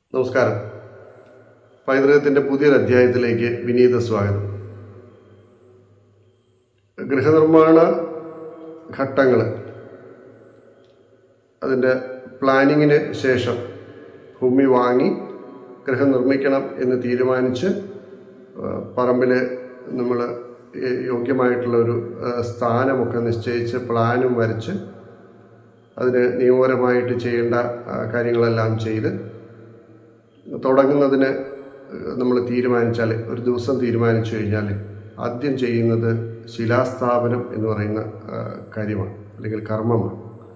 നമസ്കാരം പൈതൃകത്തിൻ്റെ പുതിയൊരു അധ്യായത്തിലേക്ക് വിനീത സ്വാഗതം ഗൃഹനിർമ്മാണ ഘട്ടങ്ങൾ അതിൻ്റെ പ്ലാനിങ്ങിന് ശേഷം ഭൂമി വാങ്ങി ഗൃഹം നിർമ്മിക്കണം എന്ന് തീരുമാനിച്ച് പറമ്പിൽ നമ്മൾ യോഗ്യമായിട്ടുള്ള ഒരു ആ, സ്ഥാനമൊക്കെ നിശ്ചയിച്ച് പ്ലാനും വരച്ച് അതിന് നിയമപരമായിട്ട് ചെയ്യേണ്ട ആ, കാര്യങ്ങളെല്ലാം ചെയ്ത് തുടങ്ങുന്നതിന് നമ്മൾ തീരുമാനിച്ചാൽ ഒരു ദിവസം തീരുമാനിച്ചു കഴിഞ്ഞാൽ ആദ്യം ചെയ്യുന്നത് ശിലാസ്ഥാപനം എന്ന് പറയുന്ന ആ, കാര്യമാണ് അല്ലെങ്കിൽ കർമ്മമാണ്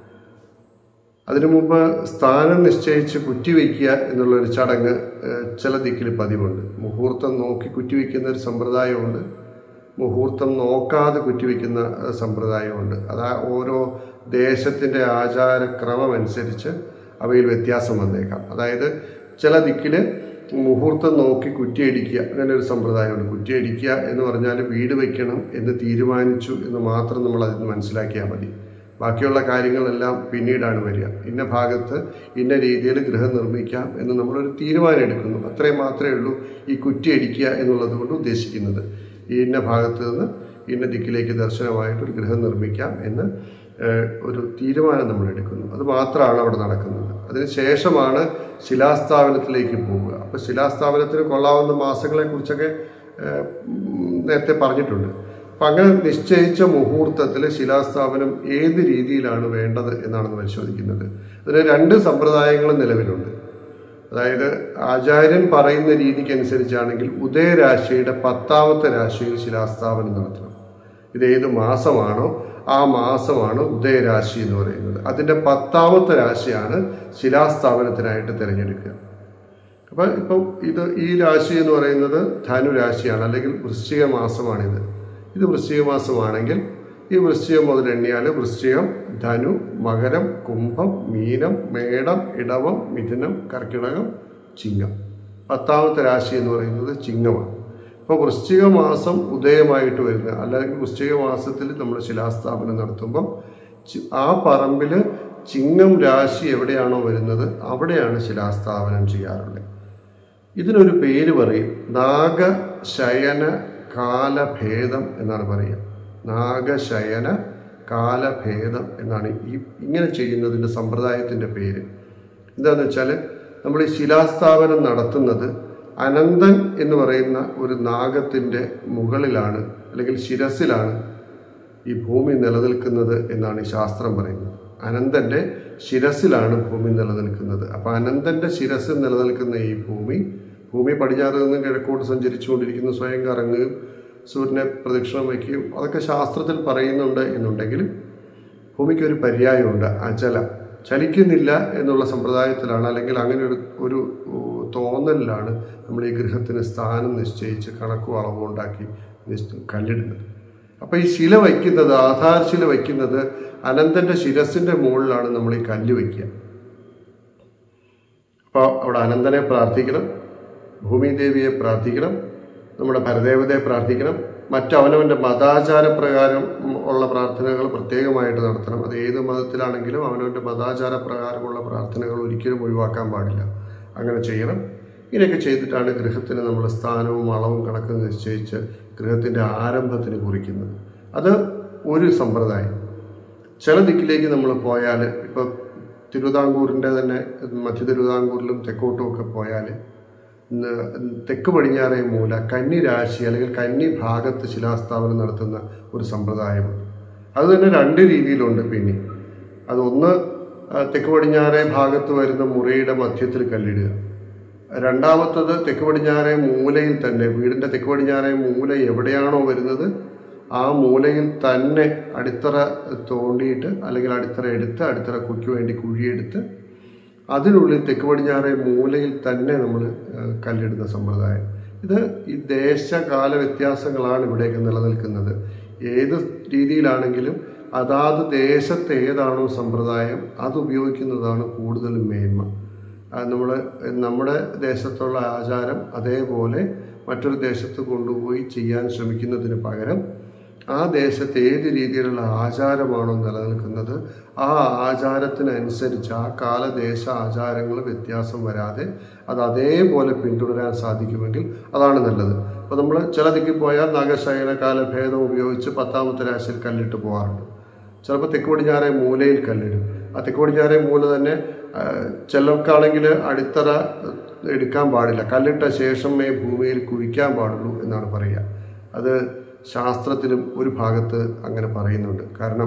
അതിനു മുമ്പ് സ്ഥാനം നിശ്ചയിച്ച് കുറ്റിവെക്കുക എന്നുള്ളൊരു ചടങ്ങ് ഏഹ്, ചില ദിക്കിൽ പതിവുണ്ട് മുഹൂർത്തം നോക്കി കുറ്റിവെക്കുന്ന ഒരു സമ്പ്രദായമുണ്ട് മുഹൂർത്തം നോക്കാതെ കുറ്റിവെക്കുന്ന ഏഹ്, സമ്പ്രദായമുണ്ട് അത് ആ ഓരോ ദേശത്തിൻ്റെ ആചാരക്രമം അനുസരിച്ച് അവയിൽ വ്യത്യാസം വന്നേക്കാം അതായത് ചില ദിക്കിൽ മുഹൂർത്തം നോക്കി കുറ്റിയടിക്കുക അങ്ങനെ ഒരു സമ്പ്രദായമുണ്ട് കുറ്റിയടിക്കുക എന്ന് പറഞ്ഞാൽ വീട് വയ്ക്കണം എന്ന് തീരുമാനിച്ചു എന്ന് മാത്രം നമ്മൾ അതിന് മനസ്സിലാക്കിയാൽ മതി ബാക്കിയുള്ള കാര്യങ്ങളെല്ലാം പിന്നീടാണ് വരിക ഇന്ന ഭാഗത്ത് ഇന്ന രീതിയിൽ ഗൃഹം നിർമ്മിക്കാം എന്ന് നമ്മളൊരു തീരുമാനം എടുക്കുന്നു അത്രയും മാത്രമേ ഉള്ളൂ ഈ കുറ്റിയടിക്കുക എന്നുള്ളത് കൊണ്ട് ഉദ്ദേശിക്കുന്നത് ഈ ഇന്ന ഭാഗത്ത് നിന്ന് ഇന്ന ദിക്കിലേക്ക് ദർശനമായിട്ട് ഒരു ഗൃഹം നിർമ്മിക്കാം എന്ന് ഏഹ്, ഒരു തീരുമാനം നമ്മൾ എടുക്കുന്നു അത് മാത്രമാണ് അവിടെ നടക്കുന്നത് അതിന് ശേഷമാണ് ശിലാസ്ഥാപനത്തിലേക്ക് പോവുക അപ്പോൾ ശിലാസ്ഥാപനത്തിന് കൊള്ളാവുന്ന മാസങ്ങളെക്കുറിച്ചൊക്കെ ഏഹ്, ഉം, നേരത്തെ പറഞ്ഞിട്ടുണ്ട് അപ്പം അങ്ങനെ നിശ്ചയിച്ച മുഹൂർത്തത്തിൽ ശിലാസ്ഥാപനം ഏത് രീതിയിലാണ് വേണ്ടത് എന്നാണ് പരിശോധിക്കുന്നത് അതിന് രണ്ട് സമ്പ്രദായങ്ങളും നിലവിലുണ്ട് അതായത് ആചാര്യൻ പറയുന്ന രീതിക്കനുസരിച്ചാണെങ്കിൽ ഉദയരാശിയുടെ പത്താമത്തെ രാശിയിൽ ശിലാസ്ഥാപനം നടത്തണം ഇത് ഏത് മാസമാണോ ആ മാസമാണ് ഉദയരാശി എന്ന് പറയുന്നത് അതിൻ്റെ പത്താമത്തെ രാശിയാണ് ശിലാസ്ഥാപനത്തിനായിട്ട് തിരഞ്ഞെടുക്കുക അപ്പം ഇപ്പം ഇത് ഈ രാശി എന്ന് പറയുന്നത് ധനുരാശിയാണ് അല്ലെങ്കിൽ വൃശ്ചിക മാസമാണിത് ഇത് വൃശ്ചിക മാസമാണെങ്കിൽ ഈ വൃശ്ചികം മുതൽ എണ്ണിയാൽ വൃശ്ചികം ധനു മകരം കുംഭം മീനം മേടം ഇടവം മിഥുനം കർക്കിടകം ചിങ്ങം പത്താമത്തെ രാശി എന്ന് പറയുന്നത് ചിങ്ങമാണ് അപ്പോൾ വൃശ്ചിക മാസം ഉദയമായിട്ട് വരുന്നത് അല്ലെങ്കിൽ വൃശ്ചിക മാസത്തിൽ നമ്മൾ ശിലാസ്ഥാപനം നടത്തുമ്പം ചി- ആ പറമ്പിൽ ചിങ്ങം രാശി എവിടെയാണോ വരുന്നത് അവിടെയാണ് ശിലാസ്ഥാപനം ചെയ്യാറുള്ളത് ഇതിനൊരു പേര് പറയും നാഗശയന കാലഭേദം എന്നാണ് പറയുക നാഗശയന കാലഭേദം എന്നാണ് ഈ ഇങ്ങനെ ചെയ്യുന്നതിൻ്റെ സമ്പ്രദായത്തിൻ്റെ പേര് എന്താണെന്ന് വെച്ചാൽ നമ്മൾ ഈ ശിലാസ്ഥാപനം നടത്തുന്നത് അനന്തൻ എന്ന് പറയുന്ന ഒരു നാഗത്തിൻ്റെ മുകളിലാണ് അല്ലെങ്കിൽ ശിരസിലാണ് ഈ ഭൂമി നിലനിൽക്കുന്നത് എന്നാണ് ഈ ശാസ്ത്രം പറയുന്നത് അനന്തൻ്റെ ശിരസിലാണ് ഭൂമി നിലനിൽക്കുന്നത് അപ്പോൾ അനന്തൻ്റെ ശിരസിൽ നിലനിൽക്കുന്ന ഈ ഭൂമി ഭൂമി പടിഞ്ഞാറ് നിന്ന് കിഴക്കോട്ട് സഞ്ചരിച്ചുകൊണ്ടിരിക്കുന്നു സ്വയം കറങ്ങുകയും സൂര്യനെ പ്രദക്ഷിണം വയ്ക്കുകയും അതൊക്കെ ശാസ്ത്രത്തിൽ പറയുന്നുണ്ട് എന്നുണ്ടെങ്കിലും ഭൂമിക്ക് ഒരു പര്യായമുണ്ട് അചല ചലിക്കുന്നില്ല എന്നുള്ള സമ്പ്രദായത്തിലാണ് അല്ലെങ്കിൽ അങ്ങനെ ഒരു ഒരു ഉ, തോന്നലിലാണ് നമ്മൾ ഈ ഗൃഹത്തിന് സ്ഥാനം നിശ്ചയിച്ച് കണക്കും അളവും ഉണ്ടാക്കി നിശ്ച- കല്ലിടുന്നത് അപ്പോൾ ഈ ശില വയ്ക്കുന്നത് ആധാരശില വയ്ക്കുന്നത് അനന്തൻ്റെ ശിരസിൻ്റെ മുകളിലാണ് നമ്മൾ ഈ കല്ല് വയ്ക്കുക അപ്പോൾ അവിടെ അനന്തനെ പ്രാർത്ഥിക്കണം ഭൂമിദേവിയെ പ്രാർത്ഥിക്കണം നമ്മുടെ പരദേവതയെ പ്രാർത്ഥിക്കണം മറ്റ് അവനവൻ്റെ മതാചാര പ്രകാരം ഉള്ള പ്രാർത്ഥനകൾ പ്രത്യേകമായിട്ട് നടത്തണം അത് ഏത് മതത്തിലാണെങ്കിലും അവനവൻ്റെ മതാചാര പ്രകാരമുള്ള പ്രാർത്ഥനകൾ ഒരിക്കലും ഒഴിവാക്കാൻ പാടില്ല അങ്ങനെ ചെയ്യണം ഇങ്ങനെയൊക്കെ ചെയ്തിട്ടാണ് ഗൃഹത്തിന് നമ്മൾ സ്ഥാനവും അളവും കണക്കും നിശ്ചയിച്ച് ഗൃഹത്തിൻ്റെ ആരംഭത്തിന് കുറിക്കുന്നത് അത് ഒരു സമ്പ്രദായം ചില ദിക്കിലേക്ക് നമ്മൾ പോയാൽ ഇപ്പോൾ തിരുവിതാംകൂറിൻ്റെ തന്നെ മധ്യ തിരുവിതാംകൂറിലും തെക്കോട്ടും ഒക്കെ പോയാൽ ഇന്ന് തെക്ക് പടിഞ്ഞാറേ മൂല കന്നി രാശി അല്ലെങ്കിൽ കന്നി ഭാഗത്ത് ശിലാസ്ഥാപനം നടത്തുന്ന ഒരു സമ്പ്രദായമുണ്ട് അത് തന്നെ രണ്ട് രീതിയിലുണ്ട് പിന്നെ അതൊന്ന് ആ, തെക്ക് പടിഞ്ഞാറേ ഭാഗത്ത് വരുന്ന മുറിയുടെ മധ്യത്തിൽ കല്ലിടുക രണ്ടാമത്തത് തെക്ക് പടിഞ്ഞാറേ മൂലയിൽ തന്നെ വീടിൻ്റെ തെക്ക് പടിഞ്ഞാറേ മൂല എവിടെയാണോ വരുന്നത് ആ മൂലയിൽ തന്നെ അടിത്തറ തോണ്ടിയിട്ട് അല്ലെങ്കിൽ അടിത്തറ എടുത്ത് അടിത്തറ കുയ്ക്ക് വേണ്ടി കുഴിയെടുത്ത് അതിനുള്ളിൽ തെക്ക് പടിഞ്ഞാറേ മൂലയിൽ തന്നെ നമ്മൾ കല്ലിടുന്ന സമ്പ്രദായം ഇത് ഈ ദേശകാല വ്യത്യാസങ്ങളാണ് ഇവിടെയൊക്കെ നിലനിൽക്കുന്നത് ഏത് രീതിയിലാണെങ്കിലും അതാത് ദേശത്ത് ഏതാണോ സമ്പ്രദായം അത് ഉപയോഗിക്കുന്നതാണ് കൂടുതലും മേന്മ നമ്മൾ നമ്മുടെ ദേശത്തുള്ള ആചാരം അതേപോലെ മറ്റൊരു ദേശത്ത് കൊണ്ടുപോയി ചെയ്യാൻ ശ്രമിക്കുന്നതിന് പകരം ആ ദേശത്ത് ഏത് രീതിയിലുള്ള ആചാരമാണോ നിലനിൽക്കുന്നത് ആ ആചാരത്തിനനുസരിച്ച് ആ കാലദേശ ആചാരങ്ങൾ വ്യത്യാസം വരാതെ അത് അതേപോലെ പിന്തുടരാൻ സാധിക്കുമെങ്കിൽ അതാണ് നല്ലത് അപ്പോൾ നമ്മൾ ചില ദിക്കിൽ പോയാൽ നാഗശയന കാലഭേദം ഉപയോഗിച്ച് പത്താമത്തെ രാശിയിൽ കല്ലിട്ട് പോകാറുണ്ട് ചിലപ്പോൾ തെക്ക് പടിഞ്ഞാറെ മൂലയിൽ കല്ലിടും ആ തെക്ക് പടിഞ്ഞാറെ മൂല തന്നെ ആ, ചിലർക്കാണെങ്കിൽ അടിത്തറ എടുക്കാൻ പാടില്ല കല്ലിട്ട ശേഷമേ ഭൂമിയിൽ കുഴിക്കാൻ പാടുള്ളൂ എന്നാണ് പറയുക അത് ശാസ്ത്രത്തിലും ഒരു ഭാഗത്ത് അങ്ങനെ പറയുന്നുണ്ട് കാരണം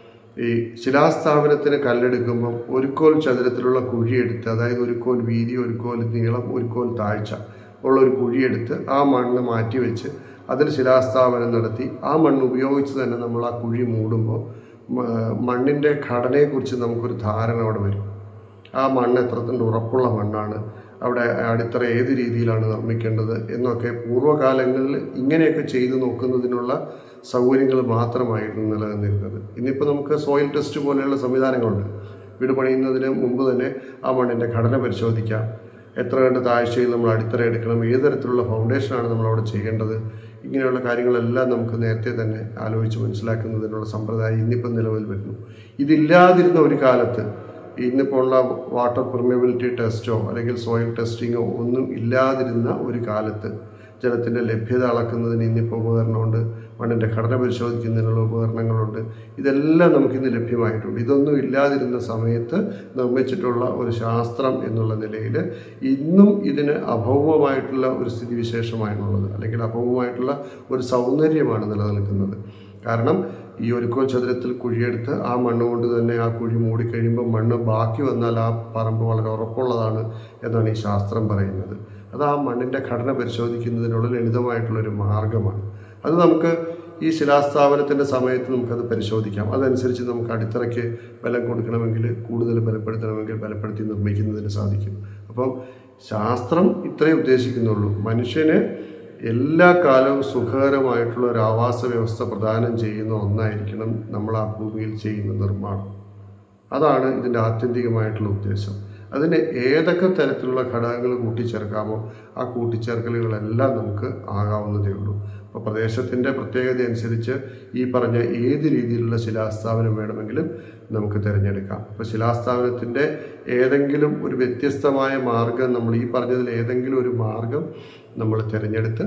ഈ ശിലാസ്ഥാപനത്തിന് കല്ലെടുക്കുമ്പം ഒരു കോൽ ചതുരത്തിലുള്ള കുഴിയെടുത്ത് അതായത് ഒരു കോൽ വീതി ഒരു കോൽ നീളം ഒരു കോൽ താഴ്ച ഉള്ള ഒരു കുഴിയെടുത്ത് ആ മണ്ണ് മാറ്റി വെച്ച് അതിൽ ശിലാസ്ഥാപനം നടത്തി ആ മണ്ണ് ഉപയോഗിച്ച് തന്നെ നമ്മൾ ആ കുഴി മൂടുമ്പോൾ മ- മണ്ണിൻ്റെ ഘടനയെക്കുറിച്ച് നമുക്കൊരു ധാരണ അവിടെ വരും ആ മണ്ണ് എത്രത്തിൻ്റെ ഉറപ്പുള്ള മണ്ണാണ് അവിടെ അടിത്തറ ഏത് രീതിയിലാണ് നിർമ്മിക്കേണ്ടത് എന്നൊക്കെ പൂർവ്വകാലങ്ങളിൽ ഇങ്ങനെയൊക്കെ ചെയ്തു നോക്കുന്നതിനുള്ള സൗകര്യങ്ങൾ മാത്രമായിരുന്നു നിലനിന്നിരുന്നത് ഇന്നിപ്പോൾ നമുക്ക് സോയിൽ ടെസ്റ്റ് പോലെയുള്ള സംവിധാനങ്ങളുണ്ട് വീട് പണിയുന്നതിന് മുമ്പ് തന്നെ ആ മണ്ണിൻ്റെ ഘടന പരിശോധിക്കാം എത്ര കണ്ട് താഴ്ചയിൽ നമ്മൾ അടിത്തറ എടുക്കണം ഏത് തരത്തിലുള്ള ഫൗണ്ടേഷനാണ് നമ്മൾ അവിടെ ചെയ്യേണ്ടത് ഇങ്ങനെയുള്ള കാര്യങ്ങളെല്ലാം നമുക്ക് നേരത്തെ തന്നെ ആലോചിച്ച് മനസ്സിലാക്കുന്നതിനുള്ള സമ്പ്രദായം ഇന്നിപ്പം നിലവിൽ വരുന്നു ഇതില്ലാതിരുന്ന ഒരു കാലത്ത് ഇന്നിപ്പോൾ ഉള്ള വാട്ടർ പെർമിയബിലിറ്റി ടെസ്റ്റോ അല്ലെങ്കിൽ സോയിൽ ടെസ്റ്റിങ്ങോ ഒന്നും ഇല്ലാതിരുന്ന ഒരു കാലത്ത് ജലത്തിൻ്റെ ലഭ്യത അളക്കുന്നതിന് ഇന്നിപ്പോൾ ഉപകരണമുണ്ട് മണ്ണിൻ്റെ ഘടന പരിശോധിക്കുന്നതിനുള്ള ഉപകരണങ്ങളുണ്ട് ഇതെല്ലാം നമുക്കിന്ന് ലഭ്യമായിട്ടുണ്ട് ഇതൊന്നും ഇല്ലാതിരുന്ന സമയത്ത് നിർമ്മിച്ചിട്ടുള്ള ഒരു ശാസ്ത്രം എന്നുള്ള നിലയിൽ ഇന്നും ഇതിന് അഭൗമമായിട്ടുള്ള ഒരു സ്ഥിതിവിശേഷമാണുള്ളത് അല്ലെങ്കിൽ അഭൗമമായിട്ടുള്ള ഒരു സൗന്ദര്യമാണ് നിലനിൽക്കുന്നത് കാരണം ഈ ഒരു കോൽ ചതുരത്തിൽ കുഴിയെടുത്ത് ആ മണ്ണ് കൊണ്ട് തന്നെ ആ കുഴി മൂടിക്കഴിയുമ്പോൾ മണ്ണ് ബാക്കി വന്നാൽ ആ പറമ്പ് വളരെ ഉറപ്പുള്ളതാണ് എന്നാണ് ഈ ശാസ്ത്രം പറയുന്നത് അത് ആ മണ്ണിൻ്റെ ഘടന പരിശോധിക്കുന്നതിനുള്ള ലളിതമായിട്ടുള്ളൊരു മാർഗമാണ് അത് നമുക്ക് ഈ ശിലാസ്ഥാപനത്തിൻ്റെ സമയത്ത് നമുക്കത് പരിശോധിക്കാം അതനുസരിച്ച് നമുക്ക് അടിത്തറയ്ക്ക് ബലം കൊടുക്കണമെങ്കിൽ കൂടുതൽ ബലപ്പെടുത്തണമെങ്കിൽ ബലപ്പെടുത്തി നിർമ്മിക്കുന്നതിന് സാധിക്കും അപ്പം ശാസ്ത്രം ഇത്രയേ ഉദ്ദേശിക്കുന്നുള്ളൂ മനുഷ്യന് എല്ലാ കാലവും സുഖകരമായിട്ടുള്ള ഒരു ആവാസ വ്യവസ്ഥ പ്രദാനം ചെയ്യുന്ന ഒന്നായിരിക്കണം നമ്മൾ ആ ഭൂമിയിൽ ചെയ്യുന്ന നിർമ്മാണം അതാണ് ഇതിൻ്റെ ആത്യന്തികമായിട്ടുള്ള ഉദ്ദേശം അതിന് ഏതൊക്കെ തരത്തിലുള്ള ഘടകങ്ങൾ കൂട്ടിച്ചേർക്കാമോ ആ കൂട്ടിച്ചേർക്കലുകളെല്ലാം നമുക്ക് ആകാവുന്നതേ ഉള്ളൂ അപ്പോൾ പ്രദേശത്തിൻ്റെ പ്രത്യേകത അനുസരിച്ച് ഈ പറഞ്ഞ ഏത് രീതിയിലുള്ള ശിലാസ്ഥാപനം വേണമെങ്കിലും നമുക്ക് തിരഞ്ഞെടുക്കാം അപ്പോൾ ശിലാസ്ഥാപനത്തിൻ്റെ ഏതെങ്കിലും ഒരു വ്യത്യസ്തമായ മാർഗം നമ്മൾ ഈ പറഞ്ഞതിൽ ഏതെങ്കിലും ഒരു മാർഗം നമ്മൾ തിരഞ്ഞെടുത്ത്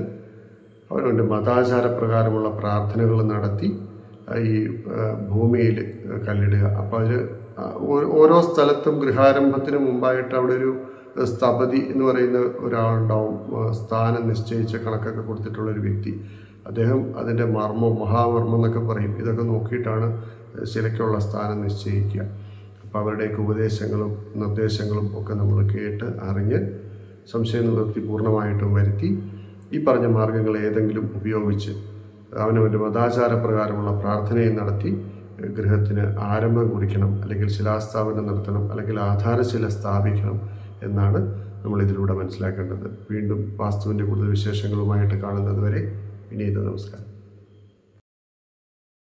അവരുടെ മതാചാരപ്രകാരമുള്ള പ്രാർത്ഥനകൾ നടത്തി ആ, ഈ ഭൂമിയിൽ കല്ലിടുക അപ്പോൾ അതിൽ ഓരോ സ്ഥലത്തും ഗൃഹാരംഭത്തിന് മുമ്പായിട്ട് അവിടെ ഒരു സ്ഥപതി എന്ന് പറയുന്ന ഒരാളുണ്ടാവും ആ, സ്ഥാനം നിശ്ചയിച്ച കണക്കൊക്കെ കൊടുത്തിട്ടുള്ള ഒരു വ്യക്തി അദ്ദേഹം അതിൻ്റെ മർമ്മം മഹാമർമ്മം എന്നൊക്കെ പറയും ഇതൊക്കെ നോക്കിയിട്ടാണ് ശിലയ്ക്കുള്ള സ്ഥാനം നിശ്ചയിക്കുക അപ്പോൾ അവരുടെയൊക്കെ ഉപദേശങ്ങളും നിർദ്ദേശങ്ങളും ഒക്കെ നമ്മൾ കേട്ട് അറിഞ്ഞ് സംശയ നിവൃത്തി പൂർണ്ണമായിട്ടും വരുത്തി ഈ പറഞ്ഞ മാർഗങ്ങൾ ഏതെങ്കിലും ഉപയോഗിച്ച് അവനവൻ്റെ മതാചാരപ്രകാരമുള്ള പ്രാർത്ഥനയും നടത്തി ഗൃഹത്തിന് ആരംഭം കുറിക്കണം അല്ലെങ്കിൽ ശിലാസ്ഥാപനം നടത്തണം അല്ലെങ്കിൽ ആധാരശില സ്ഥാപിക്കണം എന്നാണ് നമ്മൾ ഇതിലൂടെ മനസ്സിലാക്കേണ്ടത് വീണ്ടും വാസ്തുവിൻ്റെ കൂടുതൽ വിശേഷങ്ങളുമായിട്ട് കാണുന്നത് വരെ വിനീത നമസ്കാരം